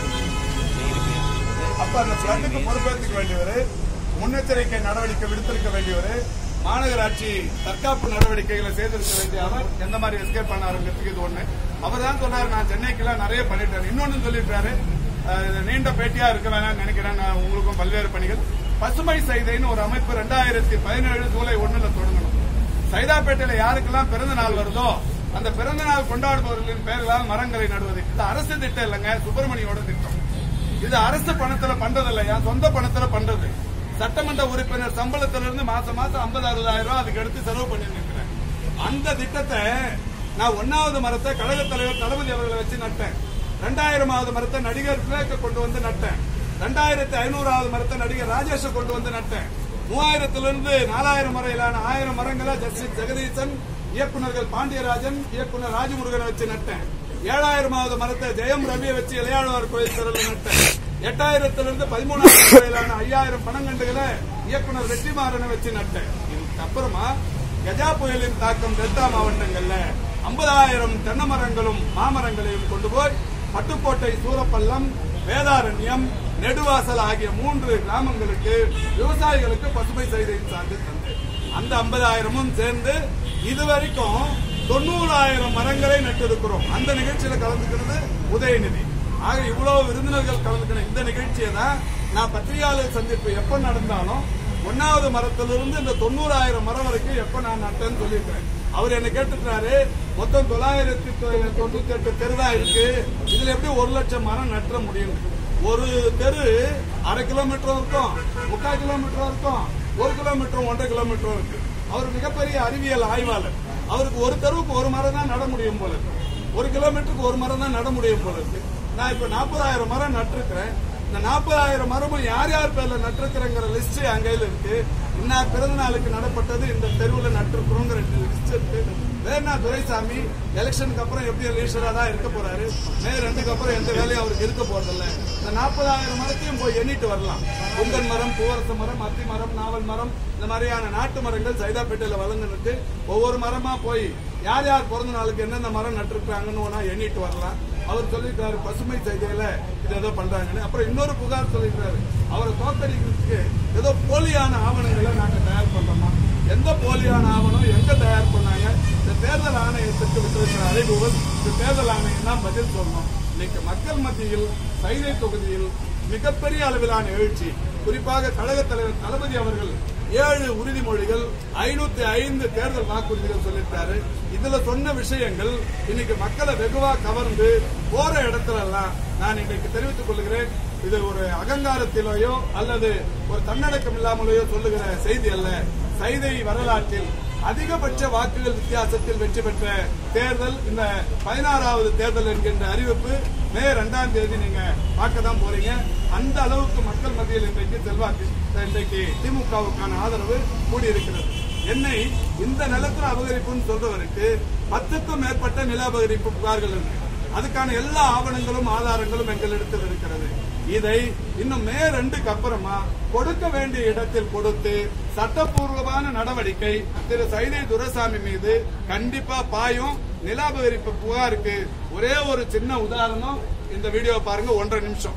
அப்ப அந்த பிளட்டுக்கு பொறுப்பேற்றுக்க வேண்டியவர் முன்னெச்சரிக்கை நடவடிக்கை விடுத்திருக்க வேண்டியவர் மாநகராட்சி தற்காப்பு நடவடிக்கைகளை செய்திருக்க வேண்டிய அவர் எந்த மாதிரி எஸ்கேப் பண்ணாருங்கிறதுக்கு இது ஒண்ணு அவர் தான் சொன்னாரு நான் சென்னைக்குலாம் நிறைய பண்ணிட்டேன் இன்னொன்னு சொல்லிட்டாரு அஹ், இது நீண்ட பேட்டியா இருக்க வேணாம்னு நினைக்கிறேன் நான் உங்களுக்கும் பல்வேறு பணிகள் பசுமை சைதைன்னு ஒரு அமைப்பு ரெண்டாயிரத்தி பதினேழு ஜூலை ஒண்ணுல தொடங்கணும் சைதாப்பேட்டையில யாருக்கெல்லாம் பிறந்த நாள் வருதோ அந்த பிறந்த நாள் கொண்டாடுபவர்களின் பெயர்களால் மரங்களை நடுவது இது அரசு திட்டம் இல்லைங்க சுப்பிரமணியோட திட்டம் இது அரசு பணத்துல பண்றது இல்ல என் சொந்த பணத்துல பண்றது சட்டமன்ற உறுப்பினர் சம்பளத்துல இருந்து மாசம் மாசம் ஐம்பது அறுபதாயிரம் ரூபாய் அதுக்கு எடுத்து செலவு பண்ணி இருக்கிறேன் அந்த திட்டத்தை நான் ஒன்னாவது மரத்தை கழக தலைவர் தளபதி அவர்களை வச்சு நட்டேன் ரெண்டாயிரமாவது மரத்தை நடிகர் விவேக்க கொண்டு வந்து நட்டேன் ரெண்டாயிரத்தி ஐநூறாவது மரத்தை நடிகர் ராஜேஷ கொண்டு வந்து நட்டேன் மூவாயிரத்துல இருந்து நாலாயிரம் வரையிலான ஆயிரம் மரங்களை ஜஸ்டிஸ் ஜெகதீசன் இயக்குனர்கள் பாண்டியராஜன் இயக்குனர் ராஜமுருகனை வச்சு நட்டேன் ஏழாயிரமாவது மரத்தை ஜெயம் ரவியை வச்சு இளையாழ்வார் கோயில் திரள் நட்டேன் எட்டாயிரத்திலிருந்து பதிமூணாயிரம் வரையிலான ஐயாயிரம் பணங்கண்டுகளை இயக்குனர் வெற்றிமாறனை வச்சு நட்டேன் இதுக்கு அப்புறமா கஜா புயலின் தாக்கம் டெல்டா மாவட்டங்கள்ல ஐம்பதாயிரம் தென்னை மரங்களும் மாமரங்களையும் கொண்டு போய் பட்டுக்கோட்டை சூரப்பள்ளம் வேதாரண்யம் நெடுவாசல் ஆகிய மூன்று கிராமங்களுக்கு விவசாயிகளுக்கு பசுமை செய்தியின் சார்ந்து தந்தேன் அந்த ஐம்பதாயிரமும் சேர்ந்து இதுவரைக்கும் தொண்ணூறாயிரம் மரங்களை நட்டிருக்கிறோம் அந்த நிகழ்ச்சியில கலந்துக்கிறது உதயநிதி ஆக இவ்வளவு விருந்தினர்கள் கலந்துக்கிற இந்த நிகழ்ச்சியை தான் நான் பத்திரிகையாளர் சந்திப்பு எப்ப நடந்தாலும் ஒன்னாவது மரத்திலிருந்து இந்த தொண்ணூறாயிரம் மரம் வரைக்கும் எப்ப நான் நட்டேன்னு சொல்லியிருக்கிறேன் அவர் என்ன கேட்டுக்கிறாரு மொத்தம் தொள்ளாயிரத்தி தொண்ணூத்தி எட்டு தெரு தான் இருக்கு இதுல எப்படி ஒரு லட்சம் மரம் நட்ட முடியும் ஒரு தெரு அரை கிலோமீட்டர் இருக்கும் முக்கால் கிலோமீட்டர் இருக்கும் ஒரு கிலோமீட்டர் ஒன்றரை கிலோமீட்டர் இருக்கு அவர் மிகப்பெரிய அறிவியல் ஆய்வாளர் அவருக்கு ஒரு தெருவுக்கு ஒரு மரம் தான் நட முடியும் போல இருக்கு ஒரு கிலோமீட்டருக்கு ஒரு மரம் தான் நட முடியும் போல இருக்கு நான் இப்ப நாற்பதாயிரம் மரம் நட்டிருக்கிறேன் இந்த நாற்பதாயிரம் மரமும் யார் யார் பேர்ல நட்டிருக்கிறங்கிற லிஸ்ட் என் கையில இருக்கு இன்னார் பிறந்த நாளுக்கு நடப்பட்டது இந்த தெருவுல நட்டிருக்கிறோங்கிற லிஸ்ட் இருக்கு வேணா துரைசாமி எலெக்ஷனுக்கு அப்புறம் எப்படி லீடரா தான் இருக்க போறாரு மே ரெண்டுக்கு அப்புறம் எந்த வேலையும் அவருக்கு இருக்க போறதில்ல இந்த நாற்பதாயிரம் மரத்தையும் போய் எண்ணிட்டு வரலாம் குந்தன் மரம் பூவரச மரம் அத்தி மரம் நாவல் மரம் இந்த மாதிரியான நாட்டு மரங்கள் சைதாப்பேட்டையில வளர்ந்துருக்கு ஒவ்வொரு மரமா போய் யார் யார் பிறந்த நாளுக்கு என்னென்ன மரம் நட்டிருக்காங்கன்னு ஒன்னா எண்ணிட்டு வரலாம் அவர் சொல்லிட்டாரு பசுமை செய்தியில இது ஏதோ பண்றாங்கன்னு அப்புறம் இன்னொரு புகார் சொல்லிட்டாரு அவரை தோக்கடிக்கிறதுக்கு ஏதோ போலியான ஆவணங்களை நாங்க தயார் பண்றோமா எந்த போலியான ஆவணம் எங்க தயார் பண்ணாங்க இந்த தேர்தல் ஆணையத்துக்கு விட்டிருக்கிற அறைகூவல் இந்த தேர்தல் ஆணையம் தான் பதில் சொல்லணும் இன்னைக்கு மக்கள் மத்தியில் சைதை தொகுதியில் மிகப்பெரிய அளவிலான எழுச்சி குறிப்பாக கழக தலைவர் தளபதி அவர்கள் ஏழு உறுதிமொழிகள் ஐநூத்தி ஐந்து தேர்தல் வாக்குறுதிகள் சொல்லியிருக்காரு இதுல சொன்ன விஷயங்கள் இன்னைக்கு மக்களை வெகுவா கவர்ந்து போற இடத்துல எல்லாம் நான் இன்னைக்கு தெரிவித்துக் கொள்கிறேன் இது ஒரு அகங்காரத்திலேயோ அல்லது ஒரு தன்னடக்கம் இல்லாமலேயோ சொல்லுகிற செய்தி அல்ல சைதை வரலாற்றில் அதிகபட்ச வாக்குகள் வித்தியாசத்தில் வெற்றி பெற்ற தேர்தல் இந்த பதினாறாவது தேர்தல் என்கின்ற அறிவிப்பு மே ரெண்டாம் தேதி நீங்க பார்க்க தான் போறீங்க அந்த அளவுக்கு மக்கள் மத்தியில் இன்றைக்கு செல்வாக்கு இன்றைக்கு திமுகவுக்கான ஆதரவு கூடியிருக்கிறது என்னை இந்த நிலத்துல அபகரிப்புன்னு சொல்றவருக்கு பத்துக்கும் மேற்பட்ட நில அபகரிப்பு புகார்கள் இருக்கு அதுக்கான எல்லா ஆவணங்களும் ஆதாரங்களும் எங்களிடத்தில் இருக்கிறது இதை இன்னும் மே ரெண்டுக்கு அப்புறமா கொடுக்க வேண்டிய இடத்தில் கொடுத்து சட்டப்பூர்வமான நடவடிக்கை திரு சைதை துரைசாமி மீது கண்டிப்பா பாயும் நிலாபகரிப்பு புகாருக்கு ஒரே ஒரு சின்ன உதாரணம் இந்த வீடியோ பாருங்க ஒன்றரை நிமிஷம்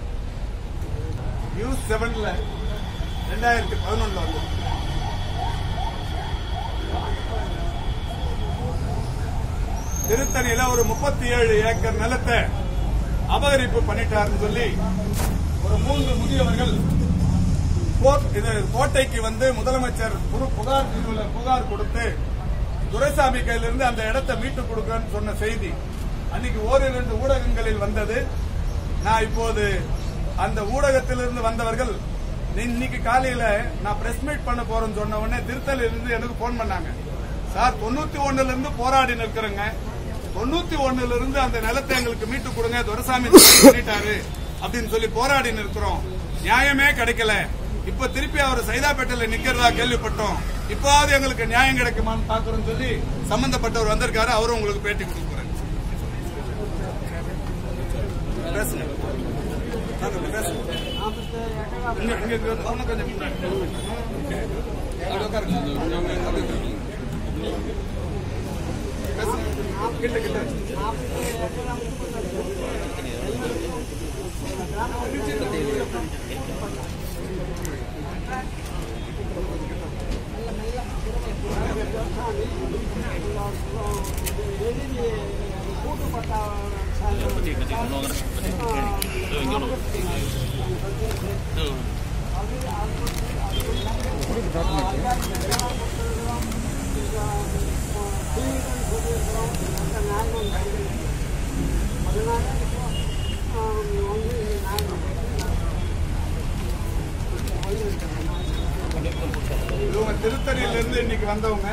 நியூஸ் செவன்ல ரெண்டாயிரத்தி பதினொன்னுல வந்து திருத்தணியில ஒரு முப்பத்தி ஏழு ஏக்கர் நிலத்தை அபகரிப்பு பண்ணிட்டாருன்னு சொல்லி ஒரு மூன்று முதியவர்கள் கோர்ட்- இது கோட்டைக்கு வந்து முதலமைச்சர் ஒரு புகார் பிரிவுல புகார் கொடுத்து துரைசாமி கையிலிருந்து அந்த இடத்தை மீட்டு கொடுக்கன்னு சொன்ன செய்தி அன்னைக்கு ஓரிரண்டு ஊடகங்களில் வந்தது நான் இப்போது அந்த ஊடகத்திலிருந்து வந்தவர்கள் "நீ- இன்னைக்கு காலையில நான் பிரஸ் மீட் பண்ண போறேன்னு சொன்ன உடனே திருத்தல இருந்து எனக்கு போன் பண்ணாங்க சார் தொண்ணூத்தி ஒண்ணுல இருந்து போராடி நிற்கிறேங்க தொண்ணூத்தி ஒண்ணுல இருந்து அந்த நிலத்தை எங்களுக்கு மீட்டு கொடுங்க துரைசாமி பண்ணிட்டாரு அப்படின்னு சொல்லி போராடி நிற்கிறோம் நியாயமே கிடைக்கல இப்ப திருப்பி அவர் சைதாப்பேட்டையில நிக்கிறதா கேள்விப்பட்டோம் இப்போவாவது எங்களுக்கு நியாயம் கிடைக்குமான்னு பாக்குறோம்னு சொல்லி சம்பந்தப்பட்டவர் வந்திருக்காரு அவரும் உங்களுக்கு பேட்டி கொடுக்க போறாரு பேசுங்க வாங்க, பேசுங்க. இங்க, இங்க, இங்க, இன்னும் கொஞ்சம் முன்னாடி. அப்படி உட்காருங்க. பேசுங்க. கிட்ட கிட்ட இவங்க திருத்தணியில இருந்து இன்னைக்கு வந்தவங்க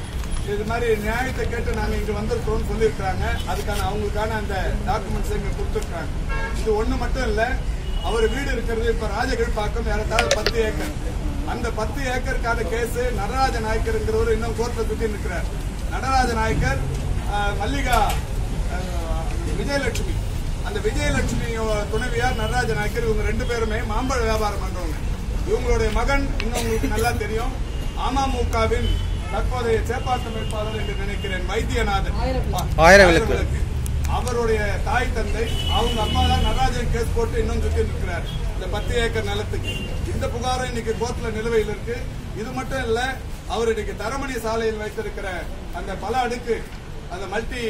இது மாதிரி நியாயத்தை கேட்டு நாங்க இங்க வந்திருக்கோம்னு சொல்லியிருக்காங்க அதுக்கான அவங்களுக்கான அந்த டாக்குமெண்ட்ஸ் இங்க கொடுத்துருக்காங்க இது ஒண்ணு மட்டும் இல்ல அவர் வீடு இருக்கிறது இப்ப ராஜகிழ் பாக்கம் ஏறத்தாழ பத்து ஏக்கர் அந்த பத்து ஏக்கருக்கான கேஸ் நடராஜ நாயக்கருங்கிறவர் இன்னும் கோர்ட்ல சுத்தி நிற்கிறார் நடராஜ நாயக்கர் ஆஹ், மல்லிகா ஆஹ், விஜயலட்சுமி அந்த விஜயலட்சுமியோட துணைவியார் நடராஜ நாயக்கர் இவங்க ரெண்டு பேருமே மாம்பழ வியாபாரம் பண்றவங்க இவங்களுடைய மகன் இன்னும் உங்களுக்கு நல்லா தெரியும் அமமுகவின் தற்போதைய சேப்பாட்டம் வேட்பாளர் என்று நினைக்கிறேன் வைத்தியநாதன் ஆயிரம் விளக்கு. அவருடைய தாய் தந்தை அவங்க அம்மா தான் நடராஜன் கேஸ் போட்டு இன்னும் சுத்தி நிற்கிறார் இந்த பத்து ஏக்கர் நிலத்துக்கு இந்த புகாரும் இன்னைக்கு கோர்ட்ல நிலுவையில் இருக்கு இது மட்டும் இல்ல அவர் இன்னைக்கு தரமணி சாலையில் வைத்திருக்கிற அந்த பல அடுக்கு அந்த மல்டி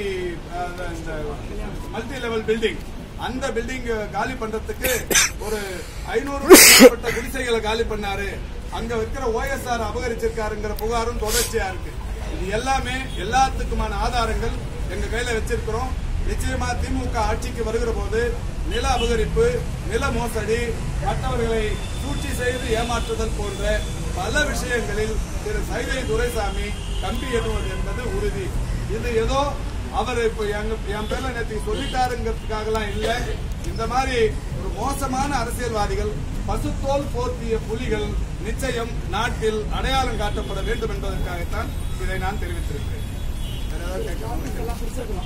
இந்த மல்டி லெவல் பில்டிங் அந்த பில்டிங் காலி பண்றதுக்கு ஒரு ஐநூறு மேற்பட்ட குடிசைகளை காலி பண்ணாரு அங்க இருக்கிற ஓஎஸ்ஆர் அபகரிச்சிருக்காருங்கிற புகாரும் தொடர்ச்சியா இருக்கு இது எல்லாமே எல்லாத்துக்குமான ஆதாரங்கள் எங்க கையில வச்சிருக்கிறோம் நிச்சயமா திமுக ஆட்சிக்கு வருகிற போது நில அபகரிப்பு நில மோசடி மற்றவர்களை சூழ்ச்சி செய்து ஏமாற்றுதல் போன்ற பல விஷயங்களில் திரு சைதை துரைசாமி கம்பி எண்ணுவது என்பது உறுதி இது ஏதோ அவர் இப்ப எங்க என் பேர்ல நேற்று சொல்லிட்டாருங்கிறதுக்காகலாம் இல்ல இந்த மாதிரி ஒரு மோசமான அரசியல்வாதிகள் பசுத்தோல் போர்த்திய புலிகள் நிச்சயம் நாட்டில் அடையாளம் காட்டப்பட வேண்டும் என்பதற்காகத்தான் இதை நான் தெரிவித்திருக்கிறேன் வேற ஏதாவது கேட்கணுமா?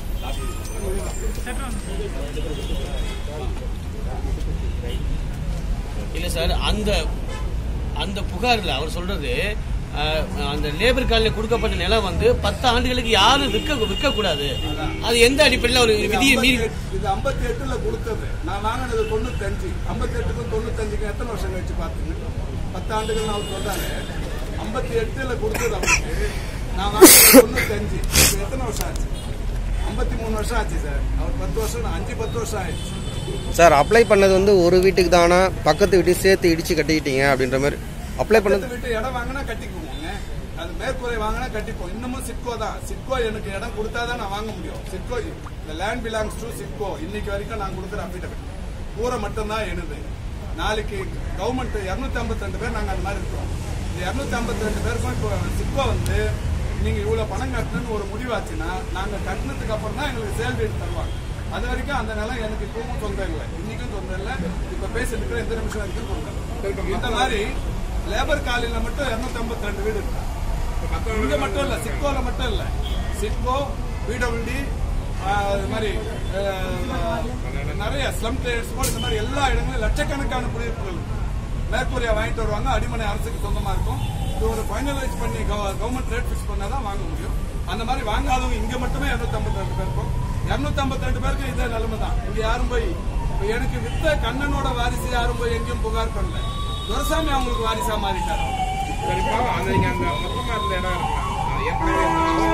இல்ல சார் அந்த அந்த புகார்ல அவர் சொல்றது அஹ், அந்த லேபர் காலில் கொடுக்கப்பட்ட நிலம் வந்து பத்து ஆண்டுகளுக்கு யாரும் விற்க விற்க கூடாது அது எந்த அடிப்படையில் ஒரு விதியை மீறி இது ஐம்பத்தி எட்டுல கொடுத்தது நான் வாங்கினது தொண்ணூத்தஞ்சு ஐம்பத்தி எட்டுக்கும் தொண்ணூத்தஞ்சுக்கும் எத்தனை வருஷம் கழிச்சு பாத்தீங்க பத்து ஆண்டுகள் அவர் சொல்றாரு ஐம்பத்தி எட்டுல கொடுத்தது அவருக்கு நான் வாங்கினது தொண்ணூத்தஞ்சு இப்ப எத்தனை வருஷம் ஆச்சு ஐம்பத்தி மூணு வருஷம் ஆச்சு சார் அவர் பத்து வருஷம் நான் அஞ்சு பத்து வருஷம் ஆயிடுச்சு சார் அப்ளை பண்ணது வந்து ஒரு வீட்டுக்கு தானா பக்கத்து வீட்டுக்கு சேர்த்து இடிச்சு கட்டிக்கிட்டீங்க அப்படின்ற மாதிரி அப்ளை பண்ணது பக்கத்து வீட்டு இடம் வாங்கினா கட்டிக்குவோங்க அது மேற்கூரை வாங்கினா கட்டிப்போம் இன்னமும் சிட்கோ தான் சிட்கோ எனக்கு இடம் கொடுத்தா தான் நான் வாங்க முடியும் சிட்கோ இந்த லேண்ட் பிலாங்ஸ் டு சிட்கோ இன்னைக்கு வரைக்கும் நான் கொடுக்குற அஃபிடவிட் கூரை மட்டும்தான் எனது நாளைக்கு கவர்மெண்ட் இருநூத்தி ஐம்பத்தி ரெண்டு பேர் நாங்க அந்த மாதிரி இருக்கோம் இந்த இருநூத்தி ஐம்பத்தி ரெண்டு பேருக்கும் இப்போ சிட்கோ வந்து நீங்க இவ்வளவு பணம் கட்டணும்னு ஒரு முடிவாச்சுன்னா நாங்க கட்டினதுக்கு அப்புறம் தான் எங்களுக்கு சேல் ரேட் தருவாங்க அது வரைக்கும் அந்த நிலம் எனக்கு இப்பவும் சொந்தம் இல்லை இன்னைக்கும் சொந்தம் இல்லை இப்ப பேசிட்டு இருக்கிற எந்த நிமிஷம் வரைக்கும் சொந்தம் இல்லை. இந்த மாதிரி லேபர் காலையில மட்டும் 252 ரெண்டு வீடு இருக்கு இங்க மட்டும் இல்ல சிட்கோல மட்டும் இல்ல சிட்கோ பிடபிள்யூடி இது மாதிரி அஹ், நிறைய ஸ்லம் ட்ரேட்ஸ் கூட இந்த மாதிரி எல்லா இடங்களும் லட்சக்கணக்கான குடியிருப்புகள் இருக்கு. மேற்கூரையா வாங்கிட்டு வருவாங்க அடிமனை அரசுக்கு சொந்தமா இருக்கும் இது ஒரு ஃபைனலைஸ் பண்ணி கவர்மெண்ட் ரேட் ஃபிக்ஸ் பண்ணாதான் வாங்க முடியும் அந்த மாதிரி வாங்காதவங்க இங்க மட்டுமே 252 ரெண்டு பேர் இருக்கும் 252 ரெண்டு பேருக்கு இதே நிலைமை தான் இங்க யாரும் போய் இப்ப எனக்கு வித்த கண்ணனோட வாரிசு யாரும் போய் எங்கேயும் புகார் பண்ணல துரசாமி அவங்களுக்கு வாரிசா மாறிட்டாரு சரிப்பா அந்த நீங்க அந்த மொத்தமா இருந்த இடம் இருக்கலாம் அது ஏற்கனவே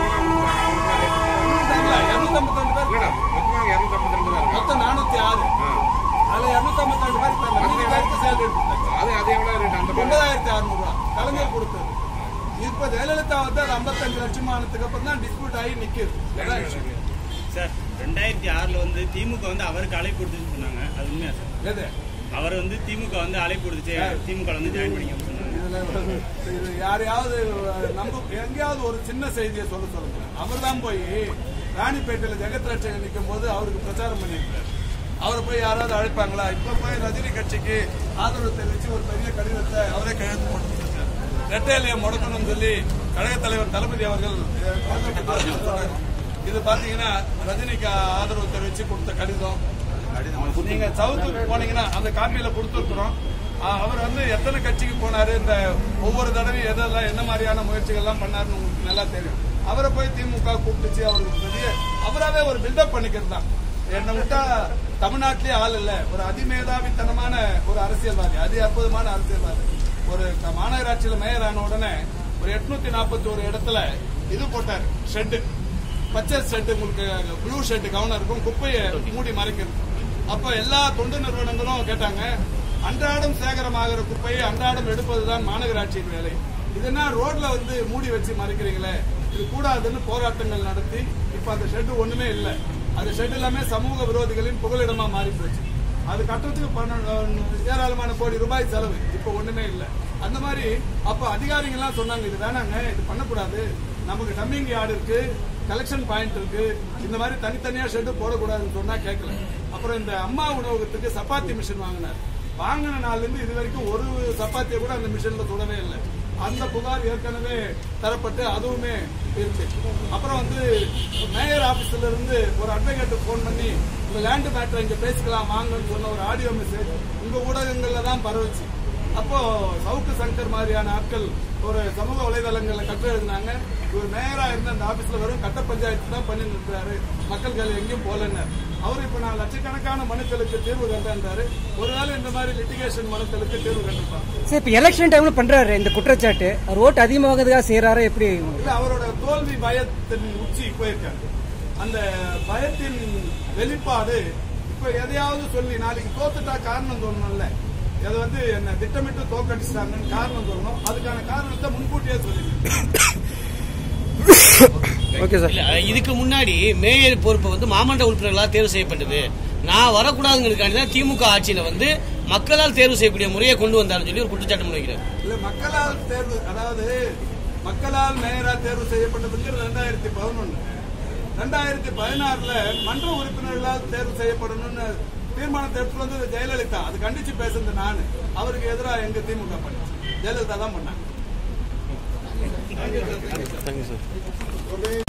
இருநூத்தம்பத்தி ரெண்டு பேர் இல்லடா மொத்தமா இருநூத்தி ஐம்பத்தி ரெண்டு தான் இருக்கு மொத்தம் நானூத்தி ஆறு அதுல இருநூத்தம்பத்தி ரெண்டு பேர் இப்ப மீதி பேருக்கு சேலரி எடுத்துட்டாங்க அது அது எவ்வளவு ரேட் அந்த மாதிரி ஒன்பதாயிரத்தி அறுநூறு ரூபா கலைஞர் கொடுத்தது இப்ப ஜெயலலிதா வந்து அது ஐம்பத்தஞ்சு லட்சம் ஆனதுக்கு அப்புறம் தான் டிஸ்பியூட் ஆகி நிக்குது அதான் issue. சார் ரெண்டாயிரத்தி ஆறுல வந்து திமுக வந்து அவருக்கு அழைப்பு கொடுத்துன்னு சொன்னாங்க அது உண்மையா சார் எது அவர் வந்து திமுக வந்து அழைப்பு கொடுத்துச்சு திமுக வந்து ஜாயின் பண்ணிக்க சொன்னாங்க இதுல வந்து இது யாரையாவது நம்ப எங்கேயாவது ஒரு சின்ன செய்தியை சொல்ல சொல்லுங்க அவர் தான் போய் ராணிப்பேட்டையில ஜெகத் ரட்சகன் நிற்கும் போது அவருக்கு பிரச்சாரம் பண்ணியிருக்காரு அவரை போய் யாராவது அழைப்பாங்களா இப்ப போய் ரஜினி கட்சிக்கு ஆதரவு தெரிவிச்சு ஒரு பெரிய கடிதத்தை அவரே கையெழுத்து போட்டுருக்காரு ரெட்டையிலையை முடக்கணும்னு சொல்லி கழக தலைவர் தளபதி அவர்கள் அஹ், சொன்னாங்க. இது பாத்தீங்கன்னா ரஜினிக்கு ஆதரவு தெரிவிச்சு கொடுத்த கடிதம் நீங்க சவுத்துக்கு போனீங்கன்னா அந்த காப்பியில கொடுத்துருக்குறோம் அவர் வந்து எத்தனை கட்சிக்கு போனாரு இந்த ஒவ்வொரு தடவையும் எதெல்லாம் என்ன மாதிரியான முயற்சிகள் எல்லாம் பண்ணாருன்னு உங்களுக்கு நல்லா தெரியும் அவரை போய் திமுக கூப்பிட்டுச்சு அவருக்கு பெரிய அவராவே ஒரு பில்டப் பண்ணிக்கிறது தான் என்னை விட்டா தமிழ்நாட்டிலே ஆள் இல்ல ஒரு அதிமேதாவித்தனமான ஒரு அரசியல்வாதி அதி அற்புதமான அரசியல்வாதி ஒரு க- மாநகராட்சியில மேயர் ஆன உடனே ஒரு எட்நூத்தி நாற்பத்தி ஒரு இடத்துல இது போட்டார் ஷெட்டு பச்சை ஷெட்டு உங்களுக்கு ப்ளூ ஷெட்டு கவனம் இருக்கும் குப்பையை மூடி மறைக்கிறது அப்ப எல்லா தொண்டு நிறுவனங்களும் கேட்டாங்க அன்றாடம் சேகரமாகிற குப்பையை அன்றாடம் எடுப்பதுதான் மாநகராட்சியின் வேலை இதுனா ரோட்ல வந்து மூடி வச்சு மறைக்கிறீங்களே இது கூடாதுன்னு போராட்டங்கள் நடத்தி இப்ப அந்த ஷெட்டு ஒண்ணுமே இல்லை அந்த ஷெட் எல்லாமே சமூக விரோதிகளின் புகலிடமா மாறி போச்சு அது கட்டுறதுக்கு பன்னெண்டு ஏராளமான கோடி ரூபாய் செலவு இப்ப ஒண்ணுமே இல்ல அந்த மாதிரி அப்ப அதிகாரிகள் எல்லாம் சொன்னாங்க இது வேணாங்க இது பண்ணக்கூடாது நமக்கு டம்மிங் யார்டு இருக்கு கலெக்ஷன் பாயிண்ட் இருக்கு இந்த மாதிரி தனித்தனியா ஷெட் போடக்கூடாதுன்னு சொன்னா கேட்கல அப்புறம் இந்த அம்மா உணவகத்துக்கு சப்பாத்தி மிஷின் வாங்கினார் வாங்கின நாள்ல இருந்து இது வரைக்கும் ஒரு சப்பாத்தியை கூட அந்த மிஷின்ல தொடவே இல்லை அந்த புகார் ஏற்கனவே தரப்பட்டு அதுவுமே இருக்கு அப்புறம் வந்து மேயர் ஆபீஸ்ல இருந்து ஒரு அட்வொகேட் போன் பண்ணி இந்த லேண்ட் மேட்டர் இங்க பேசிக்கலாம் வாங்கன்னு சொன்ன ஒரு ஆடியோ மெசேஜ் உங்க ஊடகங்கள்ல தான் பரவுச்சு அப்போ சவுக்கு சங்கர் மாதிரியான ஆட்கள் ஒரு சமூக வலைதளங்கள்ல கட்டு எழுதினாங்க இவர் மேயரா இருந்த அந்த ஆபீஸ்ல வெறும் கட்ட பஞ்சாயத்து தான் பண்ணி நிற்கிறாரு மக்கள்கள் எங்கேயும் போலன்னு அவர் இப்ப நான் லட்சக்கணக்கான மனுக்களுக்கு தீர்வு கண்டேன்றாரு ஒருவேளை இந்த மாதிரி லிட்டிகேஷன் மனுக்களுக்கு தீர்வு கண்டிருப்பான் சரி இப்ப எலெக்ஷன் டைம்ல பண்றாரு இந்த குற்றச்சாட்டு அவர் ஓட்டு அதிகமாகிறதுக்காக செய்யறாரா எப்படி இல்ல அவரோட தோல்வி பயத்தின் உச்சி போயிருக்காரு அந்த பயத்தின் வெளிப்பாடு இப்ப எதையாவது சொல்லி நாளைக்கு தோத்துட்டா காரணம் சொல்லணும்ல அது வந்து என்ன திட்டமிட்டு தோக்கடிச்சிட்டாங்கன்னு காரணம் சொல்லணும் அதுக்கான காரணத்தை முன்கூட்டியே சொல்லி ஓகே சார் இல்ல, இதுக்கு முன்னாடி மேயர் பொறுப்பு வந்து மாமன்ற உறுப்பினர்களால் தேர்வு செய்யப்பட்டது நான் வரக்கூடாதுங்கிறதுக்காண்டி தான் திமுக ஆட்சியில வந்து மக்களால் தேர்வு செய்யக்கூடிய முறையை கொண்டு வந்தாருன்னு சொல்லி ஒரு குற்றச்சாட்டு முன்வைக்கிறார் இல்ல மக்களால் தேர்வு அதாவது மக்களால் மேயரா தேர்வு செய்யப்பட்டதுங்கிறது ரெண்டாயிரத்தி பதினொன்னு ரெண்டாயிரத்தி பதினாறுல மன்ற உறுப்பினர்களால் தேர்வு செய்யப்படணும்னு தீர்மானத்தை எடுத்துட்டு வந்தது ஜெயலலிதா அது கண்டிச்சு பேசுனது நானு அவருக்கு எதிராக எங்க திமுக பண்ணுச்சு ஜெயலலிதா தான் பண்ணாங்க தேங்க்யூ சார்